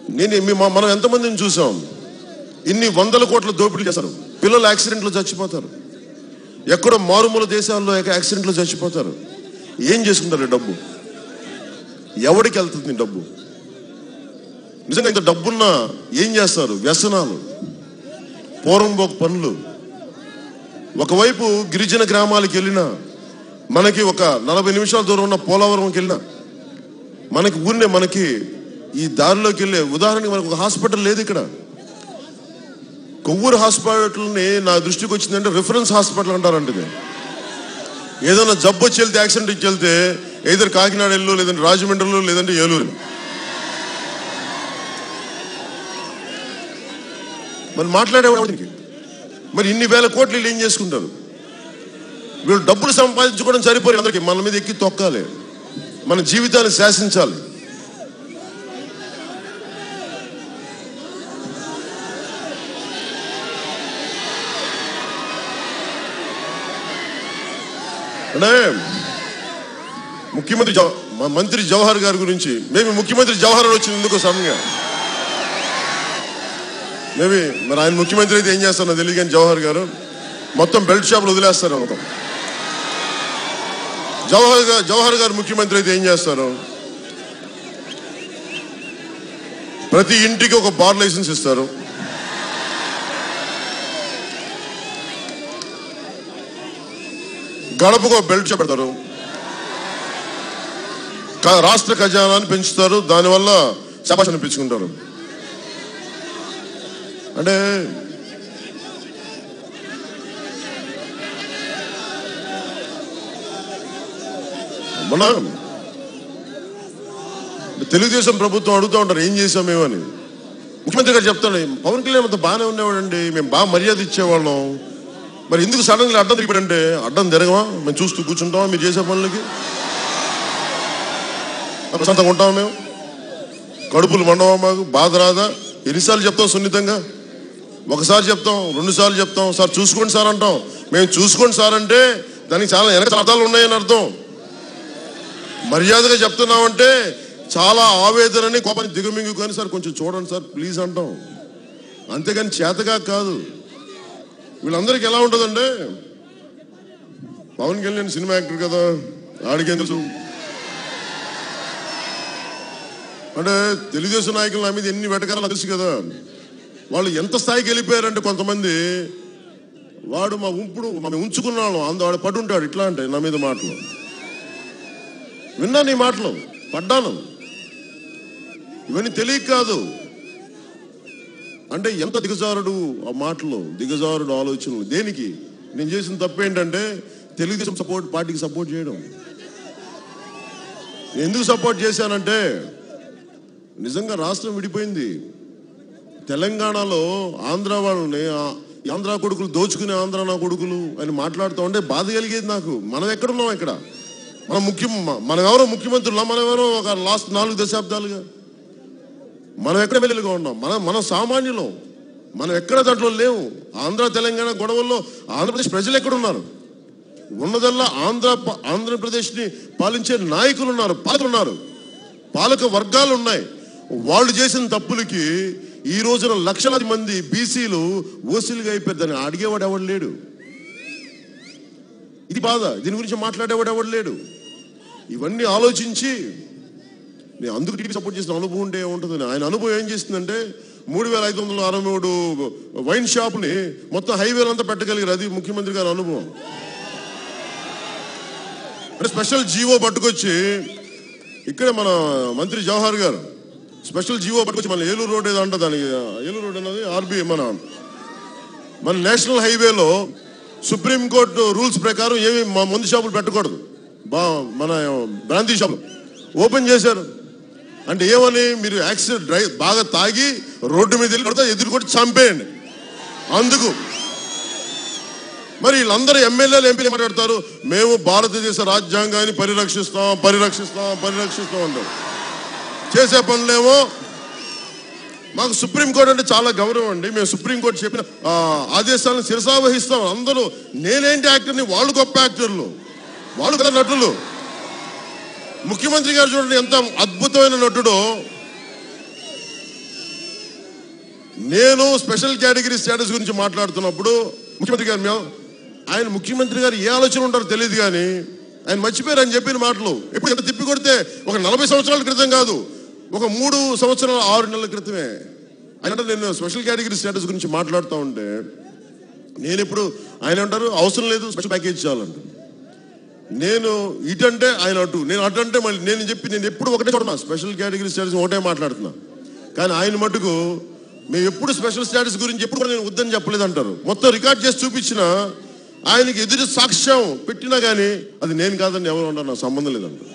నేను మీ- మ- మనం ఎంతమందిని చూసాం ఇన్ని వందల కోట్ల దోపిడీ చేస్తారు పిల్లలు యాక్సిడెంట్లో చచ్చిపోతారు ఎక్కడో మారుమూల దేశాల్లో ఎక్క- యాక్సిడెంట్లో చచ్చిపోతారు ఏం చేసుకుంటారు ఈ డబ్బు ఎవడికి వెళ్తుంది ఈ డబ్బు నిజంగా ఇంత డబ్బున్నా ఏం చేస్తారు వ్యసనాలు పూర్వంబోకు పనులు ఒకవైపు గిరిజన గ్రామాలకు వెళ్ళినా మనకి ఒక నలభై నిమిషాల దూరం ఉన్న పోలవరంకి వెళ్ళినా మనకి ఊరినే మనకి ఈ దారిలోకి వెళ్ళే ఉదాహరణకి మనకు ఒక హాస్పిటల్ లేదు ఇక్కడ కొవ్వూరు హాస్పిటల్ని నా దృష్టికి వచ్చిందంటే రిఫరెన్స్ హాస్పిటల్ అంటారంట ఇది ఏదైనా జబ్బు వచ్చి వెళ్తే యాక్సిడెంట్ ఇచ్చి వెళ్తే ఏదైనా కాకినాడ వెళ్ళు లేదంటే రాజమండ్రిలో లేదంటే ఏలూరు మరి మాట్లాడేవాడికి మరి ఇన్ని వేల కోట్లు వీళ్ళు ఏం చేసుకుంటారు వీళ్ళు డబ్బులు సంపాదించుకోవడం సరిపోయి అందరికి మన మీద ఎక్కి తొక్కాలి మన జీవితాన్ని శాసించాలి అంటే ముఖ్యమంత్రి జవ- మ- మంత్రి జవహర్ గారి గురించి మేము ముఖ్యమంత్రి జవహర్ అని వచ్చింది ఎందుకో సడన్గా మేబీ మరి ఆయన ముఖ్యమంత్రి అయితే ఏం చేస్తారో తెలియదు కానీ జవహర్ గారు మొత్తం బెల్ట్ షాపులు వదిలేస్తారు మొత్తం జవహర్ గారు జవహర్ గారు ముఖ్యమంత్రి అయితే ఏం చేస్తారు ప్రతి ఇంటికి ఒక బార్ లైసెన్స్ ఇస్తారు గడపకు ఒక బెల్ట్ షాప్ పెడతారు క- రాష్ట్ర ఖజానాన్ని పెంచుతారు దానివల్ల శపాష్ అనిపించుకుంటారు అంటే మన తెలుగుదేశం ప్రభుత్వం అడుగుతూ ఉంటారు ఏం చేసాం మేమని ముఖ్యమంత్రి గారు చెప్తాడు పవన్ కళ్యాణ్ అంత బాగానే ఉండేవాడండి మేము బాగా మర్యాద ఇచ్చేవాళ్ళం మరి ఎందుకు సడన్గా అడ్డం తిరిగిపోయాడంటే అడ్డం తిరగమా మేము చూస్తూ కూర్చుంటామా మీరు చేసే పనులకి ప్రశాంతంగా ఉంటామా మేము కడుపులు మండవా మాకు బాధ రాదా ఎన్నిసార్లు చెప్తాం సున్నితంగా ఒకసారి చెప్తాం రెండు సార్లు చెప్తాం సార్ చూసుకోండి సార్ అంటాం మేము చూసుకోండి సార్ అంటే దానికి చాలా వెనక అర్థాలు ఉన్నాయని అర్థం మర్యాదగా చెప్తున్నామంటే చాలా ఆవేదనని కోపాన్ని దిగమింగుకొని సార్ కొంచెం చూడండి సార్ ప్లీజ్ అంటాం అంతేగాని చేతగా కాదు వీళ్ళందరికీ ఎలా ఉంటుందంటే పవన్ కళ్యాణ్ సినిమా యాక్టర్ కదా ఆడికేం తెలుసు అంటే తెలుగుదేశం నాయకులు నా మీద ఎన్ని వెటకారాలు తెలుసు కదా వాళ్ళు ఎంత స్థాయికి వెళ్ళిపోయారంటే కొంతమంది వాడు మా ఉంపుడు మేము ఉంచుకున్నాను అందు వాడు పడుంటాడు ఇట్లా అంటే నా మీద మాటలు విన్నా నీ మాటలు పడ్డాను ఇవన్నీ తెలియక కాదు అంటే ఎంత దిగజారుడు ఆ మాటలు దిగజారుడు ఆలోచనలు దేనికి నేను చేసిన తప్పు ఏంటంటే తెలుగుదేశం సపోర్ట్ పార్టీకి సపోర్ట్ చేయడం నేను ఎందుకు సపోర్ట్ చేశానంటే నిజంగా రాష్ట్రం విడిపోయింది తెలంగాణలో ఆంధ్ర వాళ్ళని ఆ- ఈ ఆంధ్ర కొడుకులు దోచుకునే ఆంధ్ర నా కొడుకులు అని మాట్లాడుతూ ఉంటే బాధ కలిగేది నాకు మనం ఎక్కడున్నాం ఇక్కడ మనం ముఖ్యం మనం ఎవరో ముఖ్యమంత్రులు మనం ఎవరో ఒక లాస్ట్ నాలుగు దశాబ్దాలుగా మనం ఎక్కడ వెలుగుగా ఉన్నాం మనం మనం సామాన్యులం మనం ఎక్కడ దాంట్లో లేవు ఆంధ్ర తెలంగాణ గొడవల్లో ఆంధ్రప్రదేశ్ ప్రజలు ఎక్కడున్నారు ఉన్నదల్లా ఆంధ్ర ఆంధ్రప్రదేశ్ని పాలించే నాయకులు ఉన్నారు పాలకులు ఉన్నారు పాలక వర్గాలు ఉన్నాయి వాళ్ళు చేసిన తప్పులకి ఈ రోజున లక్షలాది మంది బీసీలు ఓసీలుగా అయిపోయారు దాన్ని అడిగేవాడు ఎవడు లేడు ఇది బాధ దీని గురించి మాట్లాడేవాడు ఎవడు లేడు ఇవన్నీ ఆలోచించి నేను అందుకు టీడీపీ సపోర్ట్ చేసిన అనుభవం ఉంటే ఏముంటుంది ఆయన అనుభవం ఏం చేస్తుందంటే మూడు వేల ఐదు వందల అరవై మూడు వైన్ షాప్ని మొత్తం హైవేలు అంతా పెట్టగలిగారు అది ముఖ్యమంత్రి గారి అనుభవం అంటే స్పెషల్ జీవో పట్టుకొచ్చి ఇక్కడే మన మంత్రి జవహర్ గారు స్పెషల్ జీవో పట్టుకొచ్చి మన ఏలూరు రోడ్ ఏదో అంట దానికి ఏలూరు రోడ్ అన్నది ఆర్బీ మన మన నేషనల్ హైవేలో సుప్రీంకోర్టు రూల్స్ ప్రకారం ఏమి మా మందు షాపులు పెట్టకూడదు బా మన బ్రాంతి షాపులు ఓపెన్ చేశారు అంటే ఏమని మీరు యాక్సిడెంట్ డ్రైవ్ బాగా తాగి రోడ్డు మీద వెళ్ళి కొడితే ఎదురు కొట్టి చంపేయండి అందుకు మరి వీళ్ళందరూ ఎమ్మెల్యేలు ఎంపీలు మాట్లాడతారు మేము భారతదేశ రాజ్యాంగాన్ని పరిరక్షిస్తాం పరిరక్షిస్తాం పరిరక్షిస్తాం అంటారు చేసే పనులేమో మాకు సుప్రీంకోర్టు అంటే చాలా గౌరవం అండి మేము సుప్రీంకోర్టు చెప్పిన ఆ, ఆదేశాలను శిరసావహిస్తాం అందరూ నేనేంటి యాక్టర్ని వాళ్ళు గొప్ప యాక్టర్లు వాళ్ళు కదా నటులు ముఖ్యమంత్రి గారు చూడండి ఎంత అద్భుతమైన నటుడో నేను స్పెషల్ కేటగిరీ స్టేటస్ గురించి మాట్లాడుతున్నప్పుడు ముఖ్యమంత్రి గారు మేము ఆయన ముఖ్యమంత్రి గారు ఏ ఆలోచన ఉంటారో తెలియదు కానీ ఆయన మర్చిపోయారు అని చెప్పిన మాటలు ఎప్పుడు ఎంత తిప్పి కొడితే ఒక నలభై సంవత్సరాల క్రితం కాదు ఒక మూడు సంవత్సరాల ఆరు నెలల క్రితమే ఆయన నేను స్పెషల్ కేటగిరీ స్టేటస్ గురించి మాట్లాడుతూ ఉంటే నేను ఇప్పుడు ఆయన అంటారు అవసరం లేదు స్పెషల్ ప్యాకేజ్ చేయాలంటారు నేను ఇటంటే ఆయన అటు నేను అటు అంటే మళ్ళీ నేను చెప్పి నేను ఎప్పుడు ఒకటే చూడన్నా స్పెషల్ కేటగిరీ స్టేటస్ ఒకటే మాట్లాడుతున్నా కానీ ఆయన మటుకు మేము ఎప్పుడు స్పెషల్ స్టేటస్ గురించి ఎప్పుడు కూడా నేను వద్దని చెప్పలేదు అంటారు మొత్తం రికార్డ్ చేసి చూపించిన ఆయనకి ఎదురు సాక్ష్యం పెట్టినా కానీ అది నేను కాదని ఎవరు ఉంటారు నాకు సంబంధం లేదంట